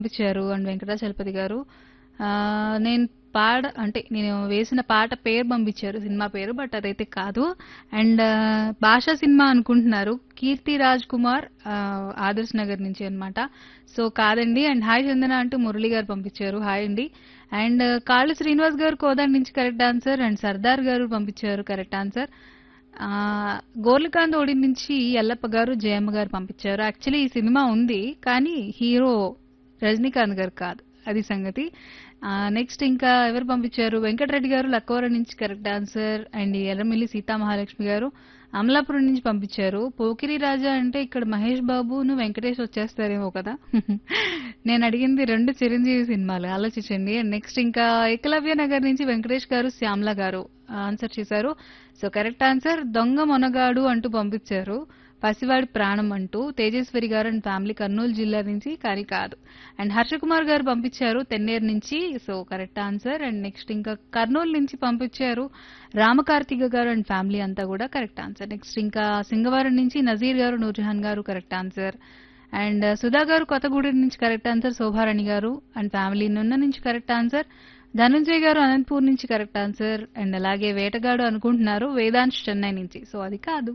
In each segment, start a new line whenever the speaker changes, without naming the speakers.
పంపించారు అండ్ వెంకటాచలపతి గారు ఆ, నేను పాడ అంటే నేను వేసిన పాట పేరు పంపించారు సినిమా పేరు బట్ అదైతే కాదు అండ్ భాషా సినిమా అనుకుంటున్నారు కీర్తి రాజ్ కుమార్ ఆ, ఆదర్శ్ నగర్ నుంచి అన్నమాట సో కాదండి అండ్ హాయ్ చందన అంటూ మురళి గారు పంపించారు హాయ్ అండి అండ్ కాళ్ళు శ్రీనివాస్ గారు కోదాడి నుంచి కరెక్ట్ ఆన్సర్ అండ్ సర్దార్ గారు పంపించారు కరెక్ట్ ఆన్సర్ ఆ, గోర్లకాంత్ ఓడి నుంచి ఎల్లప్ప గారు జయమ్మ గారు పంపించారు యాక్చువల్లీ ఈ సినిమా ఉంది కానీ హీరో రజనీకాంత్ గారు కాదు అది సంగతి నెక్స్ట్ ఇంకా ఎవరు పంపించారు వెంకటరెడ్డి గారు లక్కవరం నుంచి correct answer and Erramilli Seethamahalakshmi గారు అమలాపురం నుంచి పంపించారు పోకిరి రాజా అంటే ఇక్కడ మహేష్ బాబును వెంకటేష్ వచ్చేస్తారేమో కదా నేను అడిగింది రెండు చిరంజీవి సినిమాలు ఆలోచించండి అండ్ నెక్స్ట్ ఇంకా ఏకలవ్య నగర్ నుంచి వెంకటేష్ గారు శ్యామ్ల గారు ఆన్సర్ చేశారు సో కరెక్ట్ ఆన్సర్ దొంగ మొనగాడు అంటూ పంపించారు పసివాడి ప్రాణం అంటూ తేజేశ్వరి గారు అండ్ ఫ్యామిలీ కర్నూలు జిల్లా నుంచి కానీ కాదు అండ్ హర్షకుమార్ గారు పంపించారు తెన్నేరు నుంచి so correct answer and next ఇంకా కర్నూలు నుంచి పంపించారు రామకార్తిక గారు అండ్ ఫ్యామిలీ అంతా కూడా కరెక్ట్ ఆన్సర్ నెక్స్ట్ ఇంకా సింగవరం నుంచి నజీర్ గారు నూర్జహాన్ గారు కరెక్ట్ ఆన్సర్ అండ్ సుధా గారు కొత్తగూడెం నుంచి కరెక్ట్ ఆన్సర్ శోభారాణి గారు అండ్ ఫ్యామిలీ నున్న నుంచి కరెక్ట్ ఆన్సర్ ధనంజయ్ గారు అనంతపూర్ నుంచి కరెక్ట్ ఆన్సర్ అండ్ అలాగే వేటగాడు అనుకుంటున్నారు వేదాంశ్ చెన్నై నుంచి సో అది కాదు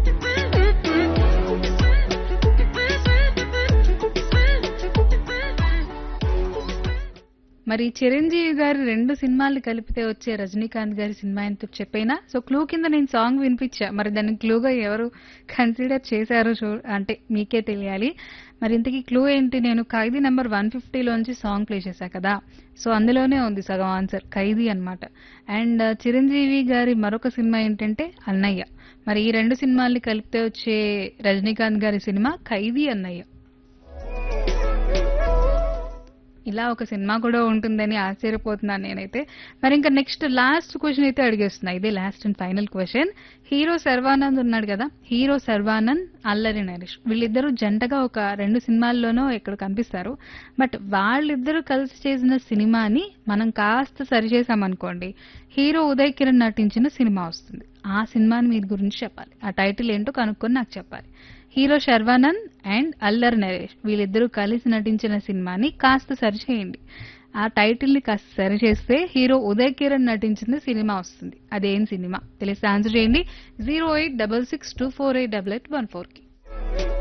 మరి చిరంజీవి గారి రెండు సినిమాలు కలిపితే వచ్చే రజనీకాంత్ గారి సినిమా ఎంతో చెప్పైనా సో క్లూ కింద నేను సాంగ్ వినిపించా మరి దాన్ని క్లూగా ఎవరు కన్సిడర్ చేశారో చూ అంటే మీకే తెలియాలి మరి ఇంతకీ క్లూ ఏంటి నేను ఖైదీ నెంబర్ వన్ ఫిఫ్టీలోంచి సాంగ్ ప్లే చేశా కదా సో అందులోనే ఉంది సగం ఆన్సర్ ఖైదీ అన్నమాట అండ్ చిరంజీవి గారి మరొక సినిమా ఏంటంటే అన్నయ్య మరి ఈ రెండు సినిమాల్ని కలిపితే వచ్చే రజనీకాంత్ గారి సినిమా ఖైదీ అన్నయ్య ఇలా ఒక సినిమా కూడా ఉంటుందని ఆశ్చర్యపోతున్నాను నేనైతే మరి ఇంకా నెక్స్ట్ లాస్ట్ క్వశ్చన్ అయితే అడిగేస్తున్నా ఇదే last and final question hero Sharwanand ఉన్నాడు కదా హీరో సర్వానంద్ అల్లరి నరేష్ వీళ్ళిద్దరూ జంటగా ఒక రెండు సినిమాల్లోనో ఇక్కడ కనిపిస్తారు బట్ వాళ్ళిద్దరూ కలిసి చేసిన సినిమాని మనం కాస్త సరిచేసామనుకోండి హీరో ఉదయ్ కిరణ్ నటించిన సినిమా వస్తుంది ఆ సినిమాని మీ గురించి చెప్పాలి ఆ టైటిల్ ఏంటో కనుక్కొని నాకు చెప్పాలి హీరో శర్వానంద్ అండ్ అల్లర్ నరేష్ వీళ్ళిద్దరూ కలిసి నటించిన సినిమాని కాస్త సరిచేయండి ఆ టైటిల్ ని కాస్త సరిచేస్తే హీరో ఉదయ్ కిరణ్ నటించిన సినిమా వస్తుంది అదేం సినిమా తెలిస్తే ఆన్సర్ చేయండి zero eight double six two four eight double eight one four కి